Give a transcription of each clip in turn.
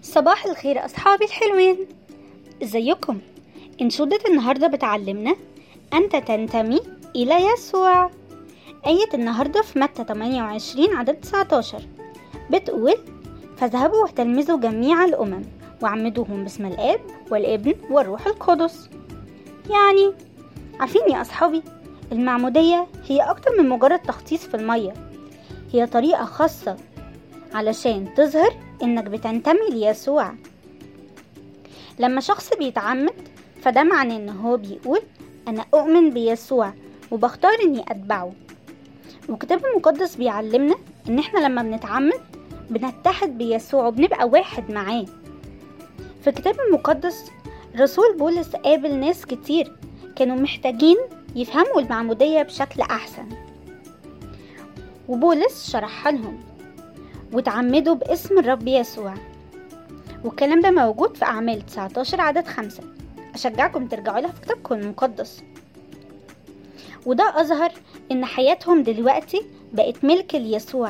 صباح الخير أصحابي الحلوين ازيكم انشودة النهاردة بتعلمنا أنت تنتمي إلى يسوع آية النهاردة في متى 28 عدد 19 بتقول فاذهبوا وتلمذوا جميع الأمم وعمدوهم باسم الآب والابن والروح القدس يعني عارفين يا أصحابي المعمودية هي أكتر من مجرد تخصيص في المية هي طريقة خاصة علشان تظهر إنك بتنتمي ليسوع لما شخص بيتعمد فده معناه إن هو بيقول أنا أؤمن بيسوع وبختار إني أتبعه والكتاب المقدس بيعلمنا إن إحنا لما بنتعمد بنتحد بيسوع وبنبقى واحد معاه في الكتاب المقدس رسول بولس قابل ناس كتير كانوا محتاجين يفهموا المعمودية بشكل أحسن وبولس شرحها لهم وتعمدوا باسم الرب يسوع والكلام ده موجود في أعمال 19 عدد خمسة أشجعكم ترجعوا لها في كتابكم المقدس وده أظهر إن حياتهم دلوقتي بقت ملك ليسوع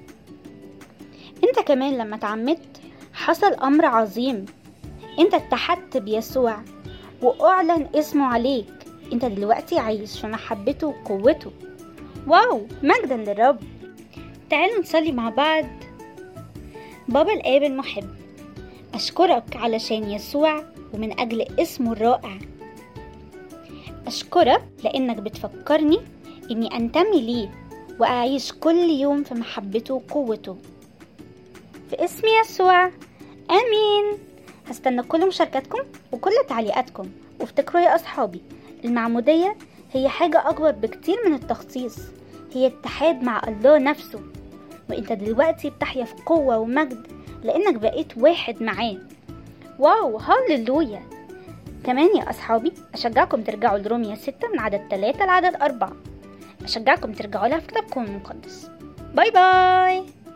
انت كمان لما تعمدت حصل أمر عظيم انت اتحدت بيسوع وأعلن اسمه عليك انت دلوقتي عايش في محبته وقوته واو مجدا للرب تعالوا نصلي مع بعض بابا الآب المحب أشكرك علشان يسوع ومن أجل اسمه الرائع أشكرك لأنك بتفكرني إني أنتمي ليه وأعيش كل يوم في محبته وقوته في اسم يسوع آمين هستنى كل مشاركاتكم وكل تعليقاتكم وافتكروا يا أصحابي المعمودية هي حاجة أكبر بكتير من التخصيص هي اتحاد مع الله نفسه وانت دلوقتي بتحيا في قوة ومجد لأنك بقيت واحد معاه واو هاللويا كمان يا أصحابي أشجعكم ترجعوا لروميا ستة من عدد ثلاثة لعدد أربعة أشجعكم ترجعوا لها في كتابكم المقدس باي باي